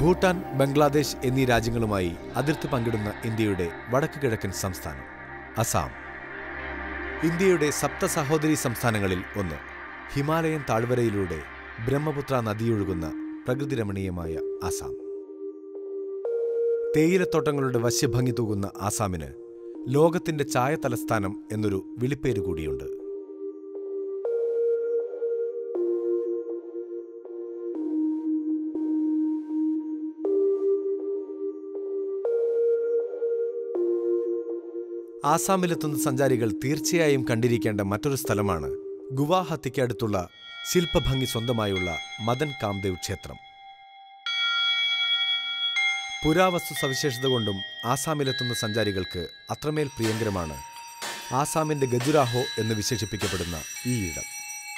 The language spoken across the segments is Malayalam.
ഭൂട്ടാൻ ബംഗ്ലാദേശ് എന്നീ രാജ്യങ്ങളുമായി അതിർത്തി പങ്കിടുന്ന ഇന്ത്യയുടെ വടക്ക് കിഴക്കൻ സംസ്ഥാനം അസാം ഇന്ത്യയുടെ സപ്ത സഹോദരി സംസ്ഥാനങ്ങളിൽ ഒന്ന് ഹിമാലയൻ താഴ്വരയിലൂടെ ബ്രഹ്മപുത്ര നദിയൊഴുകുന്ന പ്രകൃതിരമണീയമായ ആസാം തേയിലത്തോട്ടങ്ങളുടെ വശ്യഭംഗി തൂകുന്ന ആസാമിന് ലോകത്തിന്റെ ചായ തലസ്ഥാനം എന്നൊരു വിളിപ്പേര് കൂടിയുണ്ട് ആസാമിലെത്തുന്ന സഞ്ചാരികൾ തീർച്ചയായും കണ്ടിരിക്കേണ്ട മറ്റൊരു സ്ഥലമാണ് ഗുവാഹത്തിക്ക് അടുത്തുള്ള ശില്പഭംഗി സ്വന്തമായുള്ള മദൻ കാംദേവ് ക്ഷേത്രം പുരാവസ്തു സവിശേഷത കൊണ്ടും ആസാമിലെത്തുന്ന സഞ്ചാരികൾക്ക് അത്രമേൽ പ്രിയങ്കരമാണ് ആസാമിന്റെ ഗജുരാഹോ എന്ന് വിശേഷിപ്പിക്കപ്പെടുന്ന ഈ ഇടം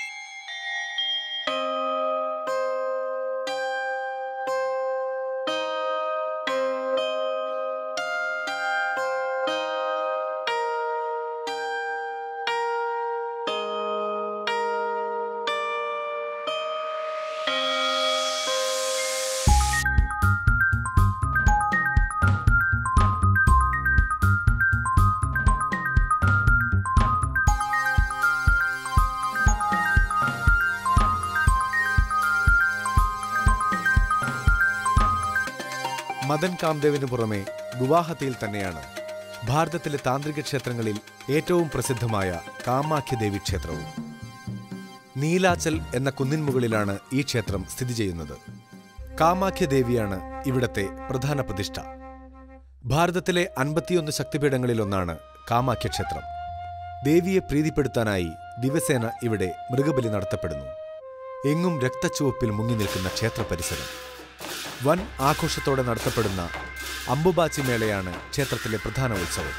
മദൻ കാംദേവിന് പുറമെ ഗുവാഹത്തിയിൽ തന്നെയാണ് ഭാരതത്തിലെ താന്ത്രിക ക്ഷേത്രങ്ങളിൽ ഏറ്റവും പ്രസിദ്ധമായ കാമാഖ്യ ദേവി ക്ഷേത്രവും നീലാചൽ എന്ന കുന്നിൻ മുകളിലാണ് ഈ ക്ഷേത്രം സ്ഥിതി ചെയ്യുന്നത് കാമാഖ്യ ദേവിയാണ് ഇവിടത്തെ പ്രധാന പ്രതിഷ്ഠ ഭാരതത്തിലെ അൻപത്തിയൊന്ന് ശക്തിപീഠങ്ങളിലൊന്നാണ് കാമാഖ്യ ക്ഷേത്രം ദേവിയെ പ്രീതിപ്പെടുത്താനായി ദിവസേന ഇവിടെ മൃഗബലി നടത്തപ്പെടുന്നു എങ്ങും രക്തച്ചുവപ്പിൽ മുങ്ങി നിൽക്കുന്ന ക്ഷേത്ര പരിസരം വൻ ആഘോഷത്തോടെ നടത്തപ്പെടുന്ന അമ്പുബാച്ചി മേളയാണ് ക്ഷേത്രത്തിലെ പ്രധാന ഉത്സവം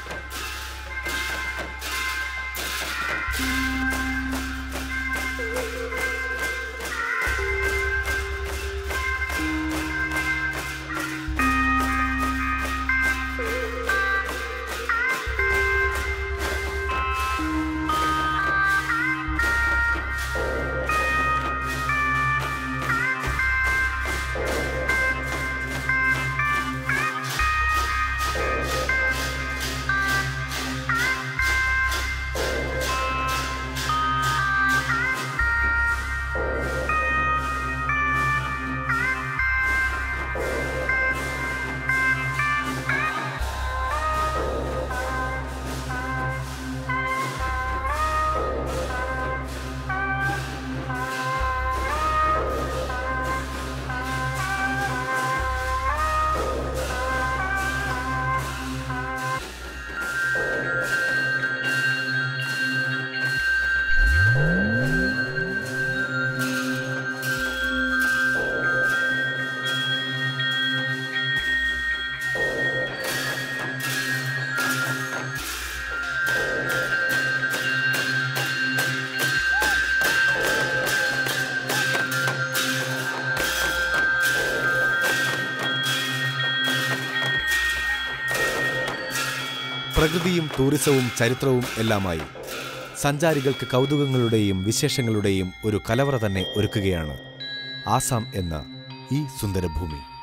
പ്രകൃതിയും ടൂറിസവും ചരിത്രവും എല്ലാമായി സഞ്ചാരികൾക്ക് കൗതുകങ്ങളുടെയും വിശേഷങ്ങളുടെയും ഒരു കലവറ തന്നെ ഒരുക്കുകയാണ് ആസാം എന്ന ഈ സുന്ദരഭൂമി